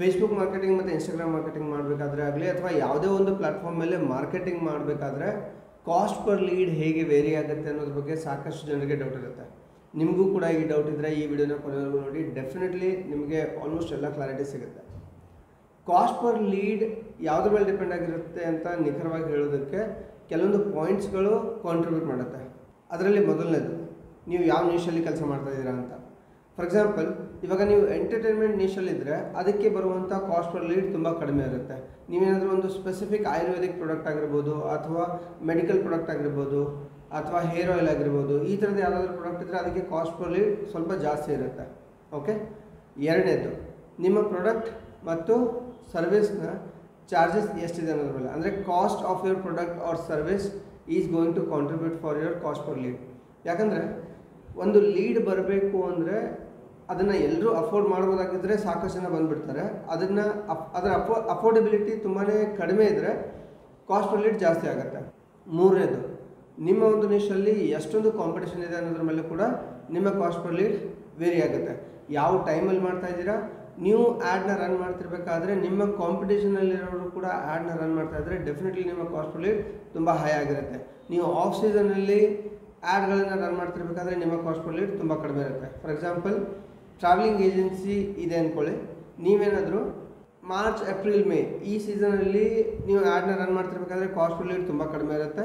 Facebook marketing ಮತ್ತು Instagram marketing ಮಾಡಬೇಕಾದ್ರೆ ಆಗಲಿ ಅಥವಾ ಯಾವುದೇ ಒಂದು ಪ್ಲಾಟ್ಫಾರ್ಮ್ ಮೇಲೆ ಮಾರ್ಕೆಟಿಂಗ್ ಮಾಡಬೇಕಾದ್ರೆ ಕಾಸ್ಟ್ ಪರ್ ಲೀಡ್ ಹೇಗೆ ವೇರಿ ಆಗುತ್ತೆ ಅನ್ನೋದ್ರ ಬಗ್ಗೆ ಸಾಕಷ್ಟು ಜನರಿಗೆ ಡೌಟ್ ಇರುತ್ತೆ ನಿಮಗೂ ಕೂಡ ಈ ಡೌಟ್ ಇದ್ದರೆ ಈ ವಿಡಿಯೋನ ಕೊನೆವರೆಗೂ ನೋಡಿ ಡೆಫಿನೆಟ್ಲಿ ನಿಮಗೆ ಆಲ್ಮೋಸ್ಟ್ ಎಲ್ಲ ಕ್ಲಾರಿಟಿ ಸಿಗುತ್ತೆ ಕಾಸ್ಟ್ ಪರ್ ಲೀಡ್ ಯಾವುದ್ರ ಮೇಲೆ ಡಿಪೆಂಡ್ ಆಗಿರುತ್ತೆ ಅಂತ ನಿಖರವಾಗಿ ಹೇಳೋದಕ್ಕೆ ಕೆಲವೊಂದು ಪಾಯಿಂಟ್ಸ್ಗಳು ಕಾಂಟ್ರಿಬ್ಯೂಟ್ ಮಾಡುತ್ತೆ ಅದರಲ್ಲಿ ಮೊದಲನೇದು ನೀವು ಯಾವ ನಿಶಲ್ಲಿ ಕೆಲಸ ಮಾಡ್ತಾ ಇದ್ದೀರಾ ಅಂತ ಫಾರ್ ಎಕ್ಸಾಂಪಲ್ ಇವಾಗ ನೀವು ಎಂಟರ್ಟೈನ್ಮೆಂಟ್ ನಿಶಲ್ಲಿದ್ದರೆ ಅದಕ್ಕೆ ಬರುವಂಥ ಕಾಸ್ಟ್ ಪರ್ ಲೀಡ್ ತುಂಬ ಕಡಿಮೆ ಇರುತ್ತೆ ನೀವೇನಾದರೂ ಒಂದು ಸ್ಪೆಸಿಫಿಕ್ ಆಯುರ್ವೇದಿಕ್ ಪ್ರಾಡಕ್ಟ್ ಆಗಿರ್ಬೋದು ಅಥವಾ ಮೆಡಿಕಲ್ ಪ್ರಾಡಕ್ಟ್ ಆಗಿರ್ಬೋದು ಅಥವಾ ಹೇರ್ ಆಯಿಲ್ ಆಗಿರ್ಬೋದು ಈ ಥರದ ಯಾವುದಾದ್ರೂ ಪ್ರಾಡಕ್ಟ್ ಇದ್ದರೆ ಅದಕ್ಕೆ ಕಾಸ್ಟ್ ಪರ್ ಲೀಡ್ ಸ್ವಲ್ಪ ಜಾಸ್ತಿ ಇರುತ್ತೆ ಓಕೆ ಎರಡನೇದು ನಿಮ್ಮ ಪ್ರಾಡಕ್ಟ್ ಮತ್ತು ಸರ್ವಿಸ್ನ ಚಾರ್ಜಸ್ ಎಷ್ಟಿದೆ ಅನ್ನೋದ್ರ ಮೇಲೆ ಅಂದರೆ cost of your product or service is going to contribute for your cost per lead ಯಾಕಂದರೆ ಒಂದು ಲೀಡ್ ಬರಬೇಕು ಅಂದರೆ ಅದನ್ನು ಎಲ್ಲರೂ ಅಫೋರ್ಡ್ ಮಾಡ್ಬೋದಾಗಿದ್ದರೆ ಸಾಕಷ್ಟು ಜನ ಬಂದುಬಿಡ್ತಾರೆ ಅದನ್ನು ಅಫ್ ಅದರ ಅಫೋ ಅಫೋರ್ಡೆಬಿಲಿಟಿ ತುಂಬಾ ಕಡಿಮೆ ಇದ್ದರೆ ಕಾಸ್ಟ್ ಪರ್ ಲೀಡ್ ಜಾಸ್ತಿ ಆಗುತ್ತೆ ಮೂರನೇದು ನಿಮ್ಮ ಒಂದು ನಿಶಲ್ಲಿ ಎಷ್ಟೊಂದು ಕಾಂಪಿಟೇಷನ್ ಇದೆ ಅನ್ನೋದ್ರ ಮೇಲೆ ಕೂಡ ನಿಮ್ಮ ಕಾಸ್ಟ್ ಪರ್ ಲೀಡ್ ವೇರಿ ಆಗುತ್ತೆ ಯಾವ ಟೈಮಲ್ಲಿ ಮಾಡ್ತಾ ಇದ್ದೀರಾ ನೀವು ಆ್ಯಡ್ನ ರನ್ ಮಾಡ್ತಿರ್ಬೇಕಾದ್ರೆ ನಿಮ್ಮ ಕಾಂಪಿಟೇಷನಲ್ಲಿರೋರು ಕೂಡ ಆ್ಯಡ್ನ ರನ್ ಮಾಡ್ತಾ ಇದ್ದರೆ ಡೆಫಿನೆಟ್ಲಿ ನಿಮ್ಮ ಕಾಸ್ಟ್ ಪರ್ ಲೀಡ್ ತುಂಬ ಹೈ ಆಗಿರುತ್ತೆ ನೀವು ಆಫ್ ಸೀಸನಲ್ಲಿ ಆ್ಯಡ್ಗಳನ್ನು ರನ್ ಮಾಡ್ತಿರ್ಬೇಕಾದ್ರೆ ನಿಮ್ಮ ಕಾಸ್ಟ್ ಪರ್ ಲೀಡ್ ತುಂಬ ಕಡಿಮೆ ಇರುತ್ತೆ ಫಾರ್ ಎಕ್ಸಾಂಪಲ್ ಟ್ರಾವೆಲಿಂಗ್ ಏಜೆನ್ಸಿ ಇದೆ ಅಂದ್ಕೊಳ್ಳಿ ನೀವೇನಾದರೂ ಮಾರ್ಚ್ ಏಪ್ರಿಲ್ ಮೇ ಈ ಸೀಸನಲ್ಲಿ ನೀವು ಆ್ಯಡ್ನ ರನ್ ಮಾಡ್ತಿರ್ಬೇಕಾದ್ರೆ ಕಾಸ್ಟ್ ಪರ್ ಲೀಡ್ ತುಂಬ ಕಡಿಮೆ ಇರುತ್ತೆ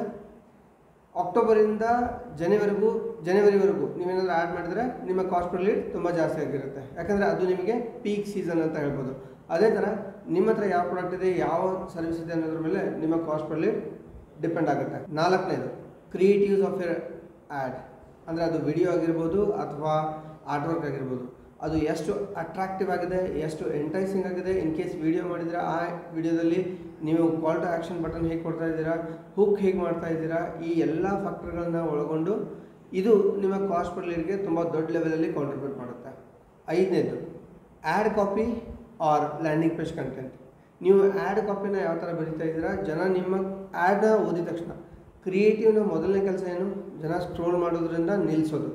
ಅಕ್ಟೋಬರಿಂದ ಜನವರಿಗೂ ಜನವರಿವರೆಗೂ ನೀವೇನಾದರೂ ಆ್ಯಡ್ ಮಾಡಿದ್ರೆ ನಿಮ್ಮ ಕಾಸ್ಟ್ ಪರ್ ಲೀಡ್ ತುಂಬ ಜಾಸ್ತಿ ಆಗಿರುತ್ತೆ ಯಾಕಂದರೆ ಅದು ನಿಮಗೆ ಪೀಕ್ ಸೀಸನ್ ಅಂತ ಹೇಳ್ಬೋದು ಅದೇ ಥರ ನಿಮ್ಮ ಹತ್ರ ಯಾವ ಪ್ರಾಡಕ್ಟ್ ಇದೆ ಯಾವ ಸರ್ವಿಸ್ ಇದೆ ಅನ್ನೋದ್ರ ಮೇಲೆ ನಿಮ್ಮ ಕಾಸ್ಟ್ ಪರ್ ಲೀಡ್ ಡಿಪೆಂಡ್ ಆಗುತ್ತೆ ನಾಲ್ಕನೇದು ಕ್ರಿಯೇಟಿವ್ಸ್ ಆಫ್ ಯರ್ ಆ್ಯಡ್ ಅಂದರೆ ಅದು ವಿಡಿಯೋ ಆಗಿರ್ಬೋದು ಅಥವಾ ಆರ್ಟ್ ವರ್ಕ್ ಆಗಿರ್ಬೋದು ಅದು ಎಷ್ಟು ಅಟ್ರಾಕ್ಟಿವ್ ಆಗಿದೆ ಎಷ್ಟು ಎಂಟೈಸಿಂಗ್ ಆಗಿದೆ ಇನ್ ಕೇಸ್ ವಿಡಿಯೋ ಮಾಡಿದರೆ ಆ ವಿಡಿಯೋದಲ್ಲಿ ನೀವು ಕಾಲ್ ಟು ಆ್ಯಕ್ಷನ್ ಬಟನ್ ಹೇಗೆ ಕೊಡ್ತಾ ಇದ್ದೀರಾ ಹುಕ್ ಹೇಗೆ ಮಾಡ್ತಾ ಇದ್ದೀರಾ ಈ ಎಲ್ಲ ಫ್ಯಾಕ್ಟರ್ಗಳನ್ನ ಒಳಗೊಂಡು ಇದು ನಿಮ್ಮ ಕಾಸ್ಟ್ ಪರ್ ಲೀಡ್ಗೆ ತುಂಬ ದೊಡ್ಡ ಲೆವೆಲಲ್ಲಿ ಕಾಂಟ್ರಿಬ್ಯೂಟ್ ಮಾಡುತ್ತೆ ಐದನೇದು ad copy or landing page content ನೀವು ಆ್ಯಡ್ ಕಾಪಿನ ಯಾವ ಥರ ಬರೀತಾ ಇದ್ದೀರಾ ಜನ ನಿಮ್ಮ ಆ್ಯಡ್ನ ಓದಿದ ತಕ್ಷಣ ಕ್ರಿಯೇಟಿವ್ನ ಮೊದಲನೇ ಕೆಲಸ ಏನು ಜನ ಸ್ಕ್ರೋಲ್ ಮಾಡೋದ್ರಿಂದ ನಿಲ್ಲಿಸೋದು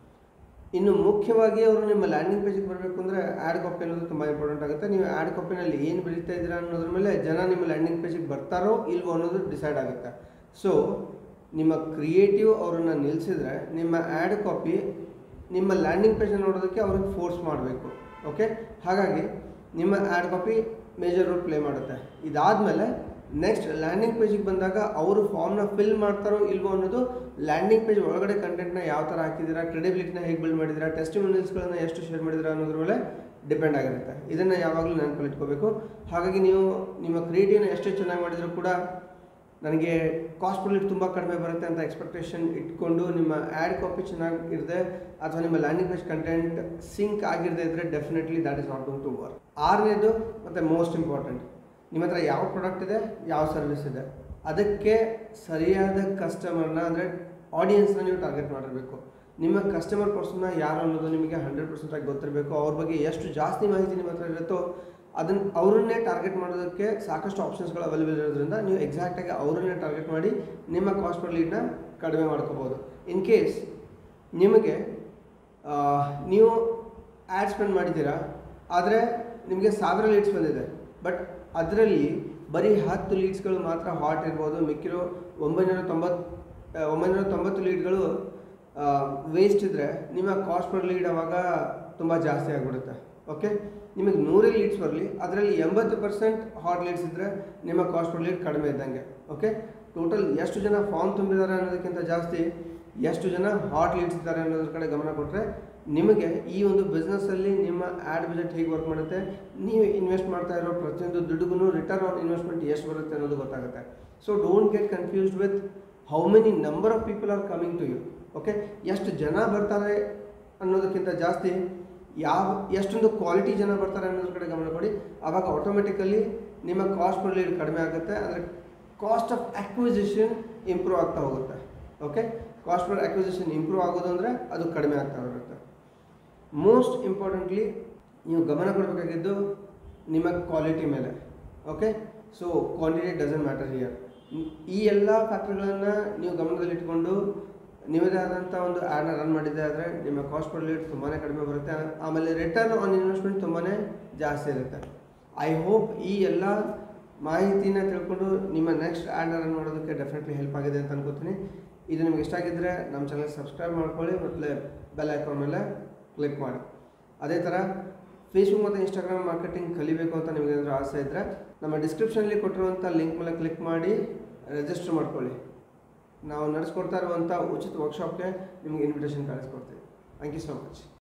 ಇನ್ನು ಮುಖ್ಯವಾಗಿ ಅವರು ನಿಮ್ಮ ಲ್ಯಾಂಡಿಂಗ್ ಪೇಜಿಗೆ ಬರಬೇಕು ಅಂದರೆ ಆ್ಯಡ್ ಕಾಪಿ ಅನ್ನೋದು ತುಂಬ ಇಂಪಾರ್ಟೆಂಟ್ ಆಗುತ್ತೆ ನೀವು ಆ್ಯಡ್ ಕಾಪಿನಲ್ಲಿ ಏನು ಬರೀತಾ ಇದ್ದೀರಾ ಅನ್ನೋದ್ರ ಮೇಲೆ ಜನ ನಿಮ್ಮ ಲ್ಯಾಂಡಿಂಗ್ ಪೇಜಿಗೆ ಬರ್ತಾರೋ ಇಲ್ವೋ ಅನ್ನೋದು ಡಿಸೈಡ್ ಆಗುತ್ತೆ ಸೊ ನಿಮ್ಮ ಕ್ರಿಯೇಟಿವ್ ಅವರನ್ನು ನಿಲ್ಲಿಸಿದ್ರೆ ನಿಮ್ಮ ಆ್ಯಡ್ ಕಾಪಿ ನಿಮ್ಮ ಲ್ಯಾಂಡಿಂಗ್ ಪೇಜ್ ನೋಡೋದಕ್ಕೆ ಅವ್ರಿಗೆ ಫೋರ್ಸ್ ಮಾಡಬೇಕು ಓಕೆ ಹಾಗಾಗಿ ನಿಮ್ಮ ad copy major role play ಮಾಡುತ್ತೆ ಇದಾದಮೇಲೆ ನೆಕ್ಸ್ಟ್ ಲ್ಯಾಂಡಿಂಗ್ ಪೇಜಿಗೆ ಬಂದಾಗ ಅವರು ಫಾರ್ಮ್ನ ಫಿಲ್ ಮಾಡ್ತಾರೋ ಇಲ್ವೋ ಅನ್ನೋದು ಲ್ಯಾಂಡಿಂಗ್ ಪೇಜ್ ಒಳಗಡೆ ಕಂಟೆಂಟ್ನ ಯಾವ ಥರ ಹಾಕಿದ್ದೀರಾ ಕ್ರೆಡಿಬಿಲಿಟಿನ ಹೇಗೆ ಬಿಲ್ಡ್ ಮಾಡಿದ್ದೀರಾ ಟೆಸ್ಟಿಮೋನಿಯಲ್ಸ್ಗಳನ್ನು ಎಷ್ಟು ಶೇರ್ ಮಾಡಿದ್ದೀರಾ ಅನ್ನೋದ್ರ ಮೇಲೆ ಡಿಪೆಂಡ್ ಆಗಿರುತ್ತೆ ಇದನ್ನು ಯಾವಾಗಲೂ ನೆನಪಲ್ಲಿ ಇಟ್ಕೋಬೇಕು ಹಾಗಾಗಿ ನೀವು ನಿಮ್ಮ ಕ್ರಿಯೇಟಿವ್ನ ಎಷ್ಟೇ ಚೆನ್ನಾಗಿ ಮಾಡಿದರೂ ಕೂಡ ನನಗೆ ಕಾಸ್ಟ್ ಪರ್ ಲೀಡ್ ತುಂಬ ಕಡಿಮೆ ಬರುತ್ತೆ ಅಂತ ಎಕ್ಸ್ಪೆಕ್ಟೇಷನ್ ಇಟ್ಕೊಂಡು ನಿಮ್ಮ ಆ್ಯಡ್ ಕಾಪಿ ಚೆನ್ನಾಗಿರದೆ ಅಥವಾ ನಿಮ್ಮ ಲ್ಯಾಂಡಿಂಗ್ ಪೇಜ್ ಕಂಟೆಂಟ್ ಸಿಂಕ್ ಆಗಿರದೇ ಇದ್ದರೆ definitely that is not going to work ಆರನೇದು ಮತ್ತು ಮೋಸ್ಟ್ ಇಂಪಾರ್ಟೆಂಟ್ ನಿಮ್ಮ ಹತ್ರ ಯಾವ ಪ್ರಾಡಕ್ಟ್ ಇದೆ ಯಾವ ಸರ್ವಿಸ್ ಇದೆ ಅದಕ್ಕೆ ಸರಿಯಾದ ಕಸ್ಟಮರ್ನ ಅಂದರೆ ಆಡಿಯನ್ಸ್ನ ನೀವು ಟಾರ್ಗೆಟ್ ಮಾಡಿರಬೇಕು ನಿಮ್ಮ ಕಸ್ಟಮರ್ ಪರ್ಸನ್ನ ಯಾರು ಅನ್ನೋದು ನಿಮಗೆ ಹಂಡ್ರೆಡ್ ಪರ್ಸೆಂಟಾಗಿ ಗೊತ್ತಿರಬೇಕು ಅವ್ರ ಬಗ್ಗೆ ಎಷ್ಟು ಜಾಸ್ತಿ ಮಾಹಿತಿ ನಿಮ್ಮ ಹತ್ರ ಇರುತ್ತೋ ಅದನ್ನು ಅವರನ್ನೇ ಟಾರ್ಗೆಟ್ ಮಾಡೋದಕ್ಕೆ ಸಾಕಷ್ಟು ಆಪ್ಷನ್ಸ್ಗಳು ಅವೈಲೇಬಲ್ ಇರೋದ್ರಿಂದ ನೀವು ಎಕ್ಸಾಕ್ಟಾಗಿ ಅವರನ್ನೇ ಟಾರ್ಗೆಟ್ ಮಾಡಿ ನಿಮ್ಮ ಕಾಸ್ಟ್ ಪರ್ ಲೀಡ್ನ ಕಡಿಮೆ ಮಾಡ್ಕೋಬೋದು ಇನ್ ಕೇಸ್ ನಿಮಗೆ ಆ, ನೀವು ಆ್ಯಡ್ ಸ್ಪೆಂಡ್ ಮಾಡಿದ್ದೀರಾ ಆದರೆ ನಿಮಗೆ ಸಾವಿರ ಲೀಡ್ಸ್ ಬಂದಿದೆ ಬಟ್ ಅದರಲ್ಲಿ ಬರೀ ಹತ್ತು ಲೀಡ್ಸ್ಗಳು ಮಾತ್ರ ಹಾಟ್ ಇರ್ಬೋದು ಮಿಕ್ಕಿರೋ ಒಂಬೈನೂರ ತೊಂಬತ್ತು ಒಂಬೈನೂರ ತೊಂಬತ್ತು ಲೀಡ್ಗಳು ವೇಸ್ಟ್ ಇದ್ದರೆ ನಿಮ್ಮ ಕಾಸ್ಟ್ ಪರ್ ಲೀಡ್ ಅವಾಗ ತುಂಬ ಜಾಸ್ತಿ ಆಗಿಬಿಡುತ್ತೆ ಓಕೆ ನಿಮಗೆ ನೂರೇ ಲೀಡ್ಸ್ ಬರಲಿ ಅದರಲ್ಲಿ ಎಂಬತ್ತು ಪರ್ಸೆಂಟ್ ಹಾಟ್ ಲೀಡ್ಸ್ ಇದ್ದರೆ ನಿಮ್ಮ ಕಾಸ್ಟ್ ಪರ್ ಲೀಡ್ ಕಡಿಮೆ ಇದ್ದಂಗೆ ಓಕೆ ಟೋಟಲ್ ಎಷ್ಟು ಜನ ಫಾರ್ಮ್ ತುಂಬಿದ್ದಾರೆ ಅನ್ನೋದಕ್ಕಿಂತ ಜಾಸ್ತಿ ಎಷ್ಟು ಜನ ಹಾಟ್ ಲೀಡ್ಸ್ ಇದ್ದಾರೆ ಅನ್ನೋದ್ರ ಕಡೆ ಗಮನ ಕೊಟ್ಟರೆ ನಿಮಗೆ ಈ ಒಂದು ಬಿಸ್ನೆಸ್ಸಲ್ಲಿ ನಿಮ್ಮ ಆ್ಯಡ್ ಬಜೆಟ್ ಹೇಗೆ ವರ್ಕ್ ಮಾಡುತ್ತೆ ನೀವು ಇನ್ವೆಸ್ಟ್ ಮಾಡ್ತಾ ಇರೋ ಪ್ರತಿಯೊಂದು ದುಡ್ಡುಗೂ ರಿಟರ್ನ್ ಆನ್ ಇನ್ವೆಸ್ಟ್ಮೆಂಟ್ ಎಷ್ಟು ಬರುತ್ತೆ ಅನ್ನೋದು ಗೊತ್ತಾಗುತ್ತೆ so don't get confused with how many number of people are coming to you okay ಎಷ್ಟು ಜನ ಬರ್ತಾರೆ ಅನ್ನೋದಕ್ಕಿಂತ ಜಾಸ್ತಿ ಯಾವ ಎಷ್ಟೊಂದು ಕ್ವಾಲಿಟಿ ಜನ ಬರ್ತಾರೆ ಅನ್ನೋದ್ರ ಕಡೆ ಗಮನ ಕೊಡಿ ಆವಾಗ ಆಟೋಮೆಟಿಕಲಿ ನಿಮ್ಮ ಕಾಸ್ಟ್ ಪರ್ ಲೀಡ್ ಕಡಿಮೆ ಆಗುತ್ತೆ ಅಂದರೆ ಕಾಸ್ಟ್ ಆಫ್ ಅಕ್ವಿಸಿಷನ್ ಇಂಪ್ರೂವ್ ಆಗ್ತಾ ಹೋಗುತ್ತೆ okay cost per acquisition improve ಆಗೋದು ಅಂದರೆ ಅದು ಕಡಿಮೆ ಆಗ್ತಾ ಹೋಗುತ್ತೆ ಮೋಸ್ಟ್ ಇಂಪಾರ್ಟೆಂಟ್ಲಿ ನೀವು ಗಮನ ಕೊಡಬೇಕಾಗಿದ್ದು ನಿಮ್ಮ ಕ್ವಾಲಿಟಿ ಮೇಲೆ okay so quantity doesn't matter here ಈ ಎಲ್ಲ ಫ್ಯಾಕ್ಟ್ರಿಗಳನ್ನು ನೀವು ಗಮನದಲ್ಲಿಟ್ಕೊಂಡು ನಿಮ್ಮದೇ ಆದಂಥ ಒಂದು ಆ್ಯಡ್ನ ರನ್ ಮಾಡಿದ್ದೆ ಆದರೆ ನಿಮ್ಮ ಕಾಸ್ಟ್ ಪರ್ ಲೀಡ್ ತುಂಬಾ ಕಡಿಮೆ ಬರುತ್ತೆ ಆಮೇಲೆ ರಿಟರ್ನ್ ಆನ್ ಇನ್ವೆಸ್ಟ್ಮೆಂಟ್ ತುಂಬಾ ಜಾಸ್ತಿ ಇರುತ್ತೆ ಐ ಹೋಪ್ ಈ ಎಲ್ಲ ಮಾಹಿತಿನ ತಿಳ್ಕೊಂಡು ನಿಮ್ಮ ನೆಕ್ಸ್ಟ್ ಆ್ಯಡ್ ಮಾಡೋದಕ್ಕೆ ಡೆಫಿನೆಟ್ಲಿ ಹೆಲ್ಪ್ ಆಗಿದೆ ಅಂತ ಅನ್ಕೋತೀನಿ ಇದು ನಿಮ್ಗೆ ಇಷ್ಟ ಆಗಿದ್ದರೆ ನಮ್ಮ ಚಾನಲ್ ಸಬ್ಸ್ಕ್ರೈಬ್ ಮಾಡ್ಕೊಳ್ಳಿ ಮತ್ತು ಬೆಲ್ ಐಕಾನ್ ಮೇಲೆ ಕ್ಲಿಕ್ ಮಾಡಿ ಅದೇ ಥರ ಫೇಸ್ಬುಕ್ ಮತ್ತು ಇನ್ಸ್ಟಾಗ್ರಾಮ್ ಮಾರ್ಕೆಟಿಂಗ್ ಕಲಿಬೇಕು ಅಂತ ನಿಮಗೆ ಏನಾದರೂ ಆಸೆ ಇದ್ದರೆ ನಮ್ಮ ಡಿಸ್ಕ್ರಿಪ್ಷನಲ್ಲಿ ಕೊಟ್ಟಿರುವಂಥ ಲಿಂಕ್ ಮೇಲೆ ಕ್ಲಿಕ್ ಮಾಡಿ ರಿಜಿಸ್ಟರ್ ಮಾಡ್ಕೊಳ್ಳಿ ನಾವು ನಡೆಸ್ಕೊಡ್ತಾ ಇರುವಂಥ ಉಚಿತ ವರ್ಕ್ಶಾಪ್ಗೆ ನಿಮಗೆ ಇನ್ವಿಟೇಷನ್ ಕಳಿಸ್ಕೊಡ್ತೀವಿ ಥ್ಯಾಂಕ್ ಯು ಸೊ ಮಚ್